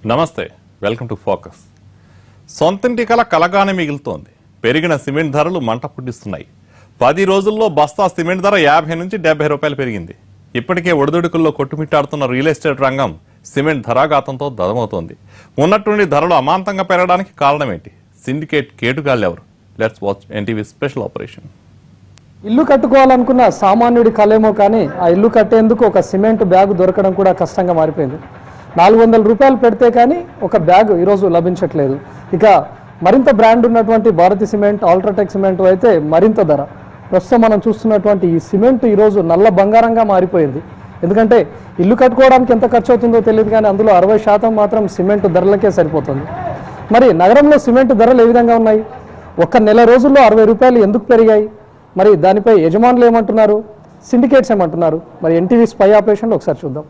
నమస్తే welcome to focus సొంతింటి కల కలగానే మిగులుతోంది పెరిగిన సిమెంట్ ధరలు మంట పుట్టిస్తున్నాయి పది రోజుల్లో బస్తా సిమెంట్ ధర యాభై నుంచి డెబ్బై రూపాయలు పెరిగింది ఇప్పటికే ఒడిదుడుకుల్లో కొట్టుమిట్టాడుతున్న రియల్ ఎస్టేట్ రంగం సిమెంట్ ధరాఘాతంతో దదమవుతోంది ఉన్నట్టుండి ధరలు అమాంతంగా పెరగడానికి కారణం ఏంటి సిండికేట్ కేటుగాళ్ళు ఎవరు let's watch NTV special operation ఇల్లు కట్టుకోవాలనుకున్న సామాన్యుడి కలేమో కానీ ఆ ఇల్లు కట్టేందుకు ఒక సిమెంట్ బ్యాగ్ దొరకడం కూడా కష్టంగా మారిపోయింది నాలుగు వందల రూపాయలు పెడితే కానీ ఒక బ్యాగ్ ఈరోజు లభించట్లేదు ఇక మరింత బ్రాండ్ ఉన్నటువంటి భారతి సిమెంట్ అల్ట్రాటెక్ సిమెంట్ అయితే మరింత ధర ప్రస్తుతం మనం చూస్తున్నటువంటి ఈ సిమెంట్ ఈరోజు నల్ల బంగారంగా మారిపోయింది ఎందుకంటే ఇల్లు కట్టుకోవడానికి ఎంత ఖర్చు అవుతుందో తెలియదు కానీ అందులో అరవై శాతం మాత్రం సిమెంట్ ధరలకే సరిపోతుంది మరి నగరంలో సిమెంట్ ధరలు ఏ విధంగా ఉన్నాయి ఒక్క నెల రోజుల్లో అరవై రూపాయలు ఎందుకు పెరిగాయి మరి దానిపై యజమానులు ఏమంటున్నారు సిండికేట్స్ ఏమంటున్నారు మరి ఎన్టీవీ స్పై ఆపరేషన్లో ఒకసారి చూద్దాం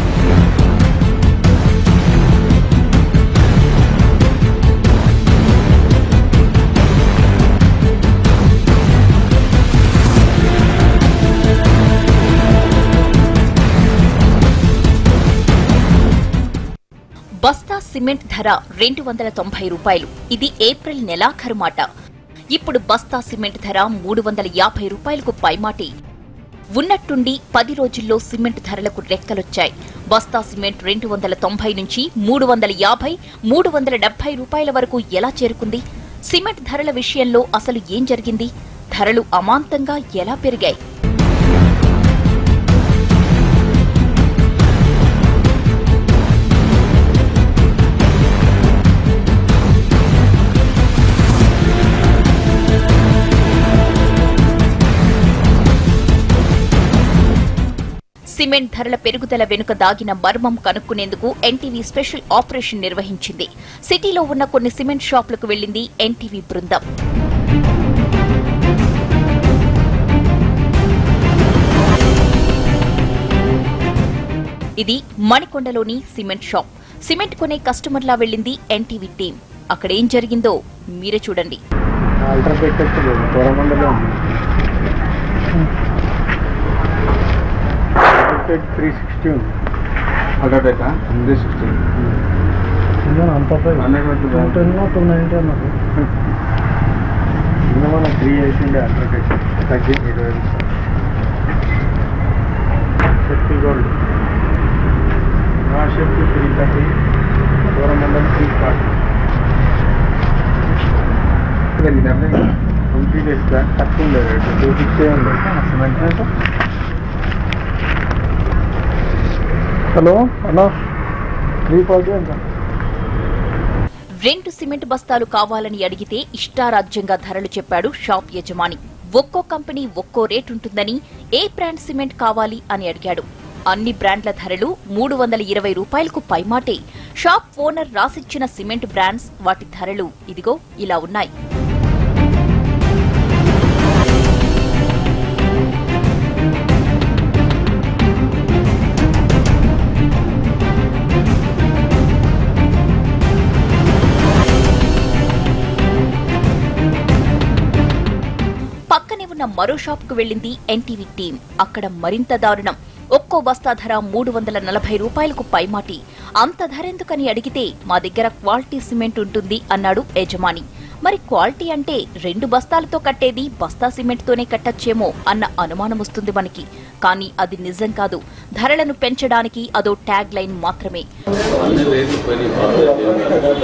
బస్తా సిమెంట్ ధర రెండు వందల తొంభై రూపాయలు ఇది ఏప్రిల్ నెలాఖరు మాట ఇప్పుడు బస్తా సిమెంట్ ధర మూడు వందల యాభై రూపాయలకు పైమాటి ఉన్నట్టుండి పది రోజుల్లో సిమెంట్ ధరలకు రెక్కలొచ్చాయి బస్తా సిమెంట్ రెండు వందల తొంభై నుంచి మూడు వందల యాభై మూడు వందల డెబ్బై రూపాయల వరకు ఎలా చేరుకుంది సిమెంట్ ధరల విషయంలో అసలు ఏం జరిగింది ధరలు అమాంతంగా ఎలా పెరిగాయి సిమెంట్ ధరల పెరుగుదల వెనుక దాగిన మర్మం కనుక్కునేందుకు ఎన్టీవీ స్పెషల్ ఆపరేషన్ నిర్వహించింది సిటీలో ఉన్న కొన్ని సిమెంట్ షాపులకు వెళ్లింది ఎన్టీవీ బృందం ఇది మణికొండలోని సిమెంట్ షాప్ సిమెంట్ కొనే కస్టమర్లా వెళ్లింది ఎన్టీవీ టీం అక్కడేం జరిగిందో మీరే చూడండి అల్ట్రాటెక్ కోరమండలో అల్ట్రాటెక్ త్రీ సిక్స్టీ ఉంది అల్ట్రాటెక్ త్రీ సిక్స్టీ అంత టూ టెన్ టూ నైంటీ అన్నారు మన త్రీ వేసిండే అల్ట్రాటెక్ తగ్గింది ఇరవై Shakti gold Shakti three thirty కోరమండలం త్రీ ఫార్టీ కంప్లీట్ చేస్తా తక్కువ ఉంది రేటు టూ సిక్స్టీ ఉంది cement rate hello hello three forty ఎంత రెండు సిమెంట్ బస్తాలు కావాలని అడిగితే ఇష్టారాజ్యంగా ధరలు చెప్పాడు షాప్ యజమాని ఒక్కో కంపెనీ ఒక్కో రేట్ ఉంటుందని ఏ బ్రాండ్ సిమెంట్ కావాలి అని అడిగాడు అన్ని బ్రాండ్ల ధరలు మూడు వందల ఇరవై రూపాయలకు పైమాటే షాప్ ఓనర్ రాసిచ్చిన సిమెంట్ బ్రాండ్స్ వాటి ధరలు ఇదిగో ఇలా ఉన్నాయి పక్కనే ఉన్న మరో షాపుకు వెళ్లింది ఎన్టీవీ టీం అక్కడ మరింత దారుణం ఒక్కో బస్తా ధర మూడు వందల నలభై రూపాయలకు పైమాటి అంత ధర ఎందుకని అడిగితే మా దగ్గర క్వాలిటీ సిమెంట్ ఉంటుంది అన్నాడు యజమాని మరి క్వాలిటీ అంటే రెండు బస్తాలతో కట్టేది బస్తా సిమెంట్ తోనే కట్టచ్చేమో అన్న అనుమానం వస్తుంది మనకి కానీ అది నిజం కాదు ధరలను పెంచడానికి అదో ట్యాగ్ లైన్ మాత్రమే అన్ని రేట్లు పోయినాయి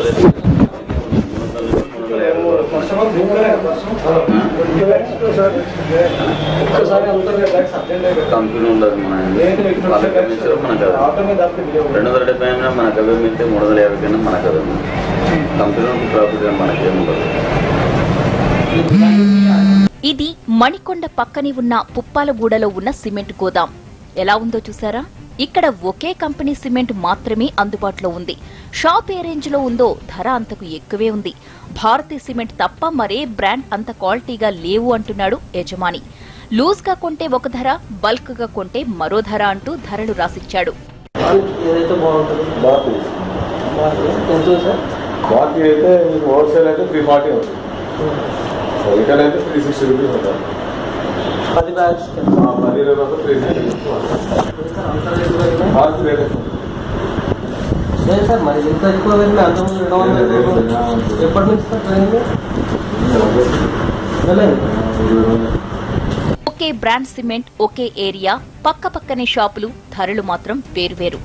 కంపెనీ ఉండదు మన వాళ్ళకి కమిషన్ మనకు అది. రెండు వందల డెబ్బై అయినా మనకు అవే మిగితే మూడు వందల యాభై కన్నా మనకు అది ఉంది. కంపెనీ ప్రాఫిట్ మనకేం ఉండదు ఇది మణికొండ పక్కనే ఉన్న పుప్పాలగూడలో ఉన్న సిమెంట్ గోదాం ఎలా ఉందో చూసారా ఇక్కడ ఒకే కంపెనీ సిమెంట్ మాత్రమే అందుబాటులో ఉంది షాప్ ఏ రేంజ్ లో ఉందో ధర అంతకు ఎక్కువే ఉంది భారతీ సిమెంట్ తప్ప మరే బ్రాండ్ అంత క్వాలిటీగా లేవు అంటున్నాడు యజమాని లూజ్ గా కొంటే ఒక ధర బల్క్ గా కొంటే మరో ధర అంటూ ధరలు రాసిచ్చాడు ఏదైతే బాగుంటుంది బాత్ ఎంత సార్ బాత్ అయితే మీకు హోల్సేల్ అయితే త్రీ ఫార్టీ అవుతుంది రిటైల్ అయితే త్రీ సిక్స్టీ రూపీస్ ఉంటుంది పది బ్యాగ్స్ పది ఇరవై రూపాయలు త్రీ సిక్స్టీ బాత్ రేట్ ఎక్కువ లేదు సార్ మరి ఇంత ఎక్కువ వెళ్ళి అంతకుముందు రెండు వందలు ఎప్పటి నుంచి సార్ పెరిగింది వెళ్ళలేదు ఒకే బ్రాండ్ సిమెంట్ ఒకే ఏరియా పక్క పక్కనే షాపులు ధరలు మాత్రం వేర్వేరు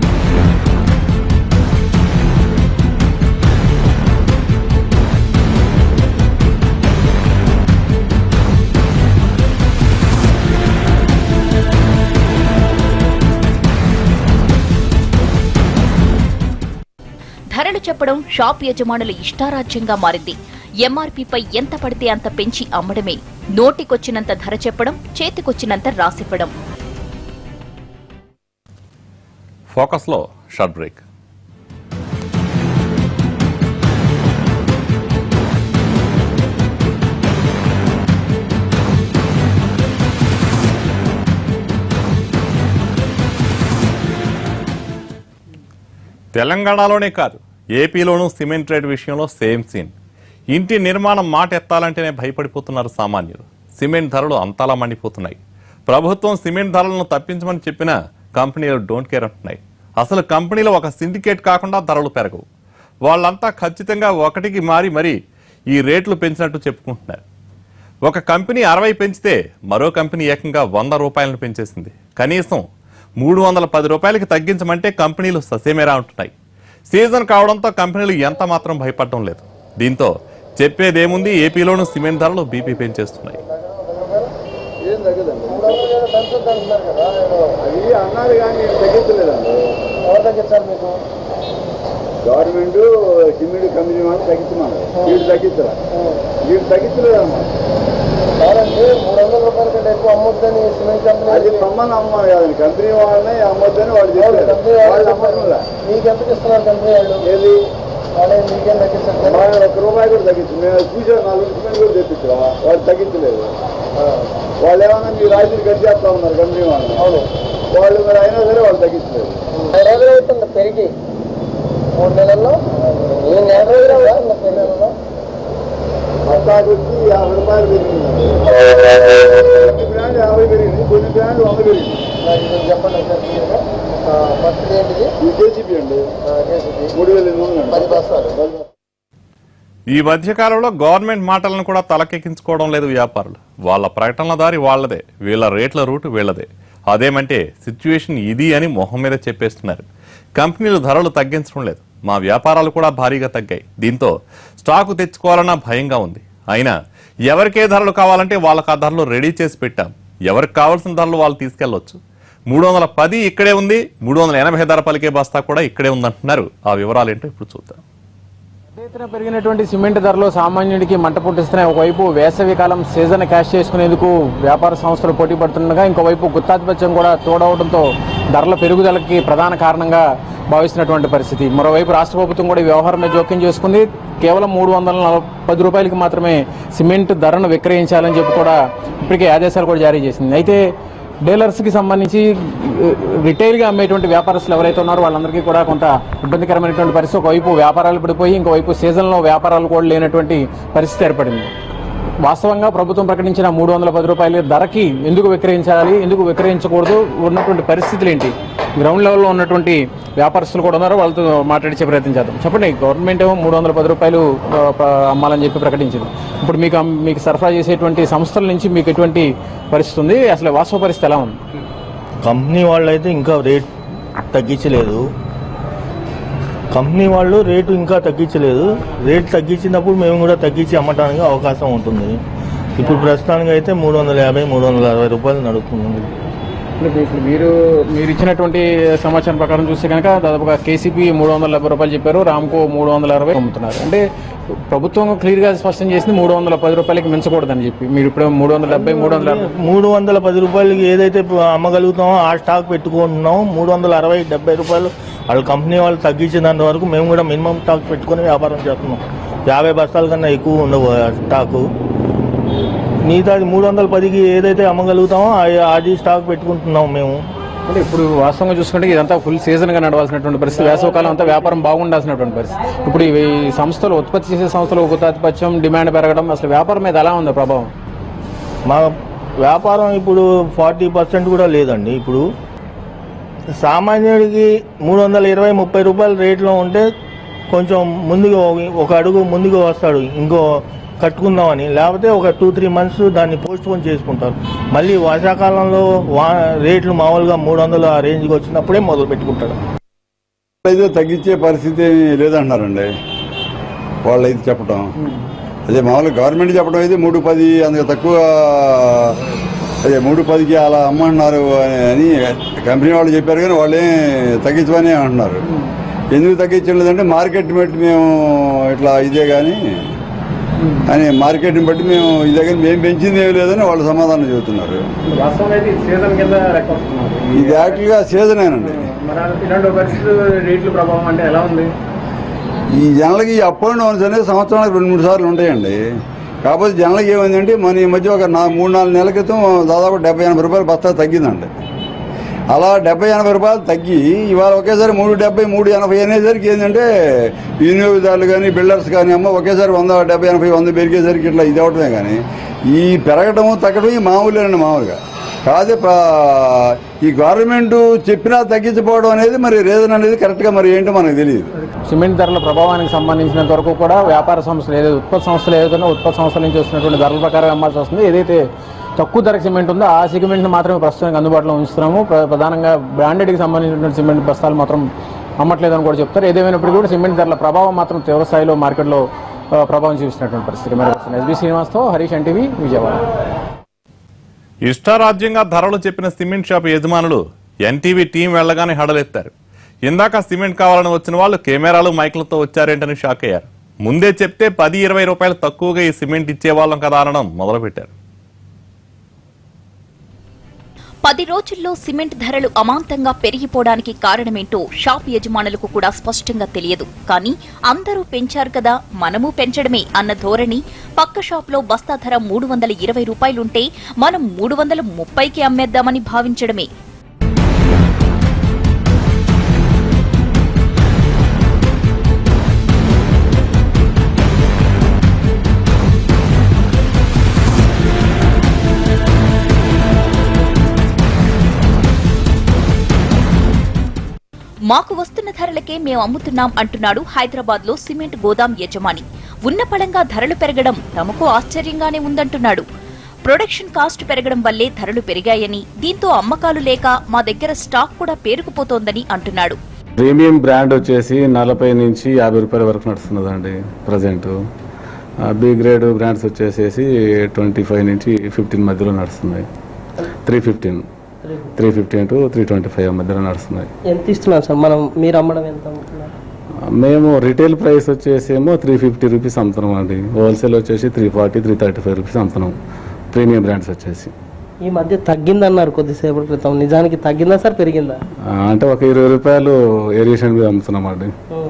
ధరలు చెప్పడం షాప్ యజమానుల ఇష్టారాజ్యంగా మారింది ఎంఆర్పీపై ఎంత పడితే అంత పెంచి అమ్మడమే నోటికొచ్చినంత ధర చెప్పడం చేతికొచ్చినంత రాసివ్వడం ఫోకస్లో షార్ట్ బ్రేక్ తెలంగాణలోనే కాదు ఏపీలోనూ సిమెంట్ రేట్ విషయంలో సేమ్ సీన్ ఇంటి నిర్మాణం మాట ఎత్తాలంటేనే భయపడిపోతున్నారు సామాన్యులు సిమెంట్ ధరలు అంతలా మండిపోతున్నాయి ప్రభుత్వం సిమెంట్ ధరలను తప్పించమని చెప్పినా కంపెనీలు డోంట్ కేర్ అంటున్నాయి అసలు కంపెనీలు ఒక సిండికేట్ కాకుండా ధరలు పెరగవు వాళ్ళంతా ఖచ్చితంగా ఒకటికి మారి మరీ ఈ రేట్లు పెంచినట్టు చెప్పుకుంటున్నారు ఒక కంపెనీ అరవై పెంచితే మరో కంపెనీ ఏకంగా వంద రూపాయలను పెంచేసింది కనీసం మూడు వందల పది రూపాయలకి తగ్గించమంటే కంపెనీలు ససేమేరా ఉంటున్నాయి సీజన్ కావడంతో కంపెనీలు ఎంత మాత్రం భయపడడం లేదు దీంతో చెప్పేదేముంది ఏపీలోనూ సిమెంట్ ధరలు బీపీ పెంచేస్తున్నాయి అది అన్నారు కానీ తగ్గించలేదండి ఎవరు తగ్గించారు మీకు గవర్నమెంట్ సిమెంట్ కంపెనీ వాళ్ళు తగ్గించమన్నారు వీడు తగ్గించరా వీడు తగ్గించలేదమ్మా కాదండి మూడు వందల రూపాయల కంటే ఎక్కువ అమ్మొద్దని సిమెంట్ కంపెనీ అది మమ్మల్ని అమ్మాలి కాదండి కంపెనీ వాళ్ళని అమ్మొద్దని వాళ్ళు చెప్పారు కంపెనీ వాళ్ళు వాళ్ళు అమ్మడం మీకు ఎంత ఇస్తున్నారు కంపెనీ వాళ్ళు ఏది వాళ్ళే మీకేం తగ్గించారు వాళ్ళు ఒక్క రూపాయి కూడా తగ్గించు మేము చూసాం నాలుగు సిమెంట్ కూడా తెప్పించరా వాళ్ళు తగ్గించలేదు వాళ్ళు ఏమన్నా మీరు రాజీలు కట్ చేస్తా ఉన్నారు కంపెనీ వాళ్ళు అవును వాళ్ళు మరి అయినా సరే వాళ్ళు తగ్గించలేదు నెల రోజులు అవుతుంది పెరిగి మూడు నెలల్లో ఈ నెల రోజులు అవుతుంది పెరిగి నెలలో బస్తాకు వచ్చి యాభై రూపాయలు పెరిగింది కొన్ని బ్రాండ్ యాభై పెరిగింది కొన్ని బ్రాండ్ వంద పెరిగింది మరి ఇది చెప్పండి సార్ క్లియర్గా. ఆ, ఫస్ట్ ఏంటిది ఈ జేసీబీ అండి ఆ, కేసీబీ. మూడు వేల ఎనిమిది వందలు పది అండి. బస్తాలు పది బస్తాలు. ఈ మధ్యకాలంలో గవర్నమెంట్ మాటలను కూడా తలకెక్కించుకోవడం లేదు వ్యాపారులు వాళ్ళ ప్రకటనల దారి వాళ్ళదే వీళ్ళ రేట్ల రూటు వీళ్ళదే అదేమంటే సిచ్యువేషన్ ఇది అని మొహం మీద చెప్పేస్తున్నారు కంపెనీలు ధరలు తగ్గించడం లేదు మా వ్యాపారాలు కూడా భారీగా తగ్గాయి దీంతో స్టాకు తెచ్చుకోవాలన్న భయంగా ఉంది అయినా ఎవరికే ధరలు కావాలంటే వాళ్ళకి ఆ ధరలు రెడీ చేసి పెట్టాం ఎవరికి కావాల్సిన ధరలు వాళ్ళు తీసుకెళ్లొచ్చు మూడు వందల పది ఇక్కడే ఉంది మూడు వందల ఎనభై ధర పలికే బస్తా కూడా ఇక్కడే ఉందంటున్నారు ఆ వివరాలు ఏంటో ఇప్పుడు చూద్దాం పెద్ద ఎత్తున పెరిగినటువంటి సిమెంట్ ధరలు సామాన్యుడికి మంట పుట్టిస్తున్నాయి ఒకవైపు వేసవి కాలం సీజన్ క్యాష్ చేసుకునేందుకు వ్యాపార సంస్థలు పోటీ పడుతుండగా ఇంకోవైపు గుత్తాధిపత్యం కూడా తోడవడంతో ధరల పెరుగుదలకి ప్రధాన కారణంగా భావిస్తున్నటువంటి పరిస్థితి మరోవైపు రాష్ట్ర ప్రభుత్వం కూడా ఈ వ్యవహారం మీద జోక్యం చేసుకుంది కేవలం మూడు వందల నలభై పది రూపాయలకి మాత్రమే సిమెంట్ ధరను విక్రయించాలని చెప్పి కూడా ఇప్పటికే ఆదేశాలు కూడా జారీ చేసింది అయితే డీలర్స్కి సంబంధించి రిటైల్గా అమ్మేటువంటి వ్యాపారస్తులు ఎవరైతే ఉన్నారో వాళ్ళందరికీ కూడా కొంత ఇబ్బందికరమైనటువంటి పరిస్థితి ఒకవైపు వ్యాపారాలు పడిపోయి ఇంకోవైపు సీజన్లో వ్యాపారాలు కూడా లేనటువంటి పరిస్థితి ఏర్పడింది వాస్తవంగా ప్రభుత్వం ప్రకటించిన మూడు వందల పది రూపాయల ధరకి ఎందుకు విక్రయించాలి ఎందుకు విక్రయించకూడదు ఉన్నటువంటి పరిస్థితులు ఏంటి గ్రౌండ్ లెవెల్లో ఉన్నటువంటి వ్యాపారస్తులు కూడా ఉన్నారు వాళ్ళతో మాట్లాడించే ప్రయత్నం చేద్దాం చెప్పండి గవర్నమెంట్ ఏమో మూడు వందల పది రూపాయలు ఆ, ప- అమ్మాలని చెప్పి ప్రకటించింది ఇప్పుడు మీకు అమ్- మీకు సరఫరా చేసేటువంటి సంస్థల నుంచి మీకు ఎటువంటి పరిస్థితి ఉంది అసలు వాస్తవ పరిస్థితి ఎలా ఉంది కంపెనీ వాళ్ళు అయితే ఇంకా రేట్ తగ్గించలేదు కంపెనీ వాళ్ళు రేటు ఇంకా తగ్గించలేదు రేట్ తగ్గించినప్పుడు మేము కూడా తగ్గించి అమ్మటానికి అవకాశం ఉంటుంది ఇప్పుడు ప్రస్తుతానికి అయితే మూడు వందల యాభై మూడు వందల అరవై రూపాయలు నడుస్తుంది ఇప్పుడు ఇప్పుడు మీరు మీరు ఇచ్చినటువంటి సమాచారం ప్రకారం చూస్తే కనుక దాదాపుగా కేసీపీ మూడు వందల డెబ్బై రూపాయలు చెప్పారు రామ్కో మూడు వందల అరవై అమ్ముతున్నారు అంటే ప్రభుత్వం క్లియర్ గా స్పష్టం చేసింది మూడు వందల పది రూపాయలకి మించకూడదని చెప్పి మీరు ఇప్పుడు మూడు వందల డెబ్బై మూడు వందల అరవై మూడు వందల పది రూపాయలకి ఏదైతే అమ్మగలుగుతామో ఆ స్టాక్ పెట్టుకుంటున్నామో మూడు వందల అరవై డెబ్బై రూపాయలు వాళ్ళ కంపెనీ వాళ్ళు తగ్గించినంత వరకు మేము కూడా మినిమం స్టాక్ పెట్టుకొని వ్యాపారం చేస్తున్నాం యాభై బస్తాల కన్నా ఎక్కువ ఉండవు ఆ స్టాకు మిగతాది మూడు వందల పదికి ఏదైతే అమ్మగలుగుతామో ఆ- అది స్టాక్ పెట్టుకుంటున్నాం మేము అంటే ఇప్పుడు వాస్తవంగా చూసుకుంటే ఇదంతా ఫుల్ సీజన్ గా నడవాల్సినటువంటి పరిస్థితి వేసవకాలం అంతా వ్యాపారం బాగుండాల్సినటువంటి పరిస్థితి ఇప్పుడు ఇవి ఈ సంస్థలు ఉత్పత్తి చేసే సంస్థలు గుత్తాధిపత్యం డిమాండ్ పెరగడం అసలు వ్యాపారం మీద ఎలా ఉంది ప్రభావం మా వ్యాపారం ఇప్పుడు ఫార్టీ పర్సెంట్ కూడా లేదండి ఇప్పుడు సామాన్యుడికి మూడు వందల ఇరవై ముప్పై రూపాయల రేట్లో ఉంటే కొంచెం ముందుకు ఒక అడుగు ముందుకు వస్తాడు ఇంకో కట్టుకుందామని లేకపోతే ఒక టూ త్రీ మంత్స్ దాన్ని పోస్ట్ పోన్ చేసుకుంటారు మళ్ళీ వర్షాకాలంలో వా రేట్లు మామూలుగా మూడు వందలు ఆ రేంజ్కి వచ్చినప్పుడే మొదలు పెట్టుకుంటాడు అయితే తగ్గించే పరిస్థితి ఏమీ లేదంటున్నారండి వాళ్ళు అయితే చెప్పడం అదే మామూలుగా గవర్నమెంట్ చెప్పడం అయితే మూడు పది అంత తక్కువ అదే మూడు పదికి అలా అమ్మంటున్నారు అని కంపెనీ వాళ్ళు చెప్పారు కానీ వాళ్ళే తగ్గించమని అంటున్నారు ఎందుకు తగ్గించలేదంటే మార్కెట్ బట్టి మేము ఇట్లా ఇదే కానీ అని మార్కెట్ని బట్టి మేము ఇదే కానీ మేము పెంచింది ఏమీ లేదని వాళ్ళు సమాధానం చెబుతున్నారు వాస్తవం అయితే సీజన్ కింద లెక్క వస్తున్నారు ఇది యాక్చువల్గా సీజనేనండి మరి ఇలాంటి పరిస్థితులు రేట్ల ప్రభావం అంటే ఎలా ఉంది ఈ జనాలకి ఈ అప్ అండ్ డౌన్స్ అనేది సంవత్సరానికి రెండు మూడు సార్లు ఉంటాయండి కాకపోతే జనాలకి ఏమైందంటే మన ఈ మధ్య ఒక నా మూడు నాలుగు నెలల క్రితం దాదాపు డెబ్బై ఎనభై రూపాయలు బస్తా తగ్గిందండి అలా డెబ్బై ఎనభై రూపాయలు తగ్గి ఇవాళ ఒకేసారి మూడు డెబ్బై మూడు ఎనభై అనేసరికి ఏంటంటే వినియోగదారులు కానీ బిల్డర్స్ కానీ అమ్మ ఒకేసారి వంద డెబ్బై ఎనభై వంద పెరిగేసరికి ఇట్లా ఇది అవటమే కానీ ఈ పెరగటము తగ్గడం ఈ మామూలేనండి మామూలుగా కాదే ప్ర- ఈ గవర్నమెంట్ చెప్పినా తగ్గించకపోవడం అనేది మరి రీజన్ అనేది కరెక్ట్గా మరి ఏంటో మనకు తెలియదు సిమెంట్ ధరల ప్రభావానికి సంబంధించినంత వరకు కూడా వ్యాపార సంస్థలు ఏదైతే ఉత్పత్తి సంస్థలు ఏదైతే ఉత్పత్తి సంస్థల నుంచి వస్తున్నటువంటి ధరల ప్రకారం అమ్మాల్సి వస్తుంది ఏదైతే తక్కువ ధరకు సిమెంట్ ఉందో ఆ సిమెంట్ని మాత్రమే ప్రస్తుతానికి అందుబాటులో ఉంచుతున్నాము ప్ర- ప్రధానంగా బ్రాండెడ్కి సంబంధించినటువంటి సిమెంట్ బస్తాలు మాత్రం అమ్మట్లేదని కూడా చెప్తారు ఏదేమైనప్పటికీ కూడా సిమెంట్ ధరల ప్రభావం మాత్రం తీవ్ర స్థాయిలో మార్కెట్లో ఆ, ప్రభావం చూపిస్తున్నటువంటి పరిస్థితి మరి ఎస్బీ శ్రీనివాస్తో హరీష్ ఎన్టీవీ విజయవాడ ఇష్టారాజ్యంగా ధరలు చెప్పిన సిమెంట్ షాప్ యజమానులు ఎన్టీవీ టీం వెళ్లగానే హడలెత్తారు ఇందాక సిమెంట్ కావాలని వచ్చిన వాళ్ళు కెమెరాలు మైకులతో వచ్చారేంటని షాక్ అయ్యారు ముందే చెప్తే పది ఇరవై రూపాయలు తక్కువగా ఈ సిమెంట్ ఇచ్చేవాళ్ళం కదా అనడం మొదలుపెట్టారు పది రోజుల్లో సిమెంట్ ధరలు అమాంతంగా పెరిగిపోవడానికి కారణమేంటో షాప్ యజమానులకు కూడా స్పష్టంగా తెలియదు కానీ అందరూ పెంచారు కదా మనము పెంచడమే అన్న ధోరణి పక్క షాప్లో బస్తా ధర మూడు వందల ఇరవై రూపాయలుంటే మనం మూడు వందల ముప్పైకి అమ్మేద్దామని భావించడమే మాకు వస్తున్న ధరలకే మేము అమ్ముతున్నాం అంటున్నాడు హైదరాబాద్ లో సిమెంట్ గోదాం యజమాని ఉన్న పళంగా ధరలు పెరగడం తమకు ఆశ్చర్యంగానే ఉందంటున్నాడు ప్రొడక్షన్ కాస్ట్ పెరగడం వల్లే ధరలు పెరిగాయని దీంతో అమ్మకాలు లేక మా దగ్గర స్టాక్ కూడా పేరుకుపోతోందని అంటున్నాడు ప్రీమియం బ్రాండ్ వచ్చేసి నలభై నుంచి యాభై రూపాయల వరకు నడుస్తున్నదండి ప్రజెంట్ బి గ్రేడ్ బ్రాండ్స్ వచ్చేసేసి ట్వంటీ ఫైవ్ నుంచి ఫిఫ్టీన్ మధ్యలో నడుస్తున్నాయి three fifteen three fifteen to three twenty five మధ్యలో నడుస్తున్నాయి ఎంత ఇస్తున్నారు సార్ మనం మీరు అమ్మడం ఎంత అమ్ముతున్నారు మేము రిటైల్ ప్రైస్ వచ్చేసేమో త్రీ ఫిఫ్టీ రూపీస్ అమ్ముతున్నాం అండి హోల్సేల్ వచ్చేసి three forty three thirty five rupees అమ్ముతున్నాం ప్రీమియం బ్రాండ్స్ వచ్చేసి ఈ మధ్య తగ్గిందన్నారు కొద్దిసేపటి క్రితం నిజానికి తగ్గిందా సార్ పెరిగిందా ఆ, అంటే ఒక ఇరవై రూపాయలు ఏరియేషన్ మీద అమ్ముతున్నాం అండి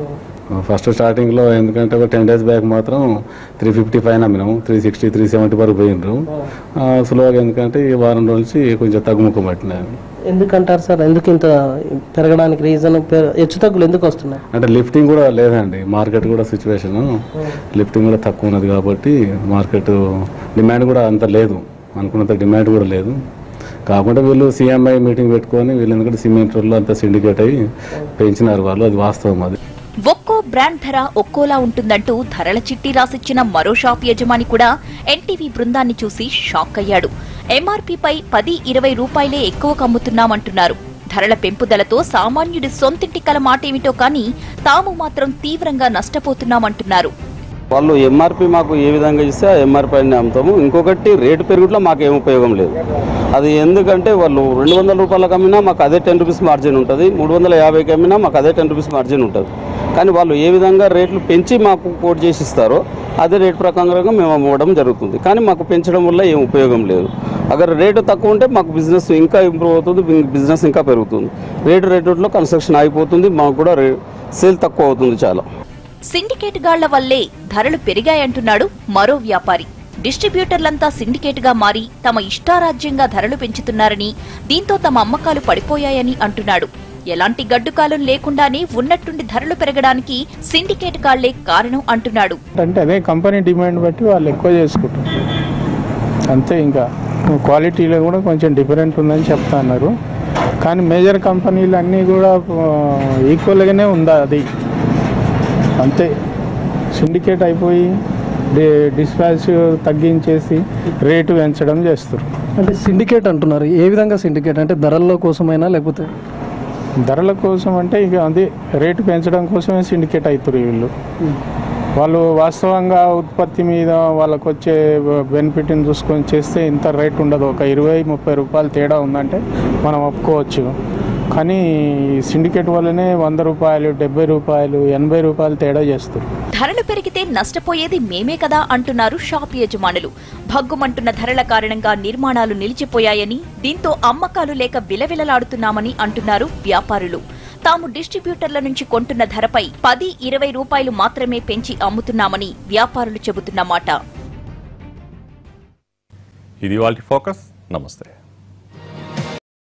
ఫస్ట్ స్టార్టింగ్లో ఎందుకంటే ఒక టెన్ డేస్ బ్యాక్ మాత్రం త్రీ ఫిఫ్టీ పైన అమ్మినాము త్రీ సిక్స్టీ త్రీ సెవెంటీ వరకు పోయినరు స్లోగా ఎందుకంటే ఈ వారం రోజుల నుంచి కొంచెం తగ్గుముఖం పట్టినాయి ఎందుకంటారు సార్ ఎందుకు ఇంత పెరగడానికి రీజన్ హెచ్చు తగ్గులు ఎందుకు వస్తున్నాయి అంటే లిఫ్టింగ్ కూడా లేదండి మార్కెట్ కూడా సిచ్యువేషన్ లిఫ్టింగ్ కూడా తక్కువ ఉన్నది కాబట్టి మార్కెట్ డిమాండ్ కూడా అంత లేదు అనుకున్నంత డిమాండ్ కూడా లేదు కాకుండా వీళ్ళు సిఎంఐ మీటింగ్ పెట్టుకొని వీళ్ళు ఎందుకంటే సిమెంట్ రోడ్లు అంతా సిండికేట్ అయ్యి పెంచినారు వాళ్ళు అది వాస్తవం అది ఒక్కో బ్రాండ్ ధర ఒక్కోలా ఉంటుందంటూ ధరల చిట్టి రాసిచ్చిన మరో షాప్ యజమాని కూడా ఎన్టీవీ బృందాన్ని చూసి షాక్ అయ్యాడు ఎంఆర్పీపై పది ఇరవై రూపాయలే ఎక్కువ కమ్ముతున్నామంటున్నారు ధరల పెంపుదలతో సామాన్యుడి సొంతింటి కల మాటేమిటో కానీ తాము మాత్రం తీవ్రంగా నష్టపోతున్నామంటున్నారు వాళ్ళు ఎంఆర్పి మాకు ఏ విధంగా ఇస్తే ఆ ఎంఆర్పి అని అమ్ముతాము ఇంకొకటి రేటు పెరుగుట్లో మాకు ఏం ఉపయోగం లేదు అది ఎందుకంటే వాళ్ళు రెండు వందల రూపాయలకు అమ్మినా మాకు అదే టెన్ రూపీస్ మార్జిన్ ఉంటుంది మూడు వందల యాభైకి అమ్మినా మాకు అదే టెన్ రూపీస్ మార్జిన్ ఉంటుంది కానీ వాళ్ళు ఏ విధంగా రేట్లు పెంచి మాకు కోట్ చేసి ఇస్తారో అదే రేటు ప్రకారంగా మేము అమ్మడం జరుగుతుంది కానీ మాకు పెంచడం వల్ల ఏం ఉపయోగం లేదు అగర్ రేటు తక్కువ ఉంటే మాకు బిజినెస్ ఇంకా ఇంప్రూవ్ అవుతుంది బిజినెస్ ఇంకా పెరుగుతుంది రేటు రేటులో కన్స్ట్రక్షన్ అయిపోతుంది మాకు కూడా రే సేల్ తక్కువ అవుతుంది చాలా సిండికేట్ గాళ్ల వల్లే ధరలు పెరిగాయంటున్నాడు మరో వ్యాపారి డిస్ట్రిబ్యూటర్లంతా సిండికేట్ గా మారి తమ ఇష్టారాజ్యంగా ధరలు పెంచుతున్నారని దీంతో తమ అమ్మకాలు పడిపోయాయని అంటున్నాడు ఎలాంటి గడ్డుకాలం లేకుండానే ఉన్నట్టుండి ధరలు పెరగడానికి సిండికేట్ గాళ్లే కారణం అంటున్నాడు అంటే అదే కంపెనీ డిమాండ్ బట్టి వాళ్ళు ఎక్కువ చేసుకుంటారు అంతే ఇంకా క్వాలిటీలో కూడా కొంచెం డిఫరెంట్ ఉందని చెప్తా అన్నారు కానీ మేజర్ కంపెనీలు అన్నీ కూడా ఈక్వల్గానే ఉందా అది అంతే సిండికేట్ అయిపోయి డి డిస్పాచ్ తగ్గించేసి రేటు పెంచడం చేస్తారు అంటే సిండికేట్ అంటున్నారు ఏ విధంగా సిండికేట్ అంటే ధరల్లో కోసమైనా లేకపోతే ధరల కోసం అంటే ఇక అదే రేటు పెంచడం కోసమే సిండికేట్ అవుతారు వీళ్ళు వాళ్ళు వాస్తవంగా ఉత్పత్తి మీద వాళ్ళకు వచ్చే బెనిఫిట్ని చూసుకొని చేస్తే ఇంత రేట్ ఉండదు ఒక ఇరవై ముప్పై రూపాయలు తేడా ఉందంటే మనం ఒప్పుకోవచ్చు కానీ సిండికేట్ వల్లనే వంద రూపాయలు డెబ్బై రూపాయలు ఎనభై రూపాయలు తేడా చేస్తారు ధరలు పెరిగితే నష్టపోయేది మేమే కదా అంటున్నారు షాప్ యజమానులు భగ్గుమంటున్న ధరల కారణంగా నిర్మాణాలు నిలిచిపోయాయని దీంతో అమ్మకాలు లేక విలవిలలాడుతున్నామని అంటున్నారు వ్యాపారులు తాము డిస్ట్రిబ్యూటర్ల నుంచి కొంటున్న ధరపై పది ఇరవై రూపాయలు మాత్రమే పెంచి అమ్ముతున్నామని వ్యాపారులు చెబుతున్నమాట ఇది వాళ్ళ ఫోకస్ నమస్తే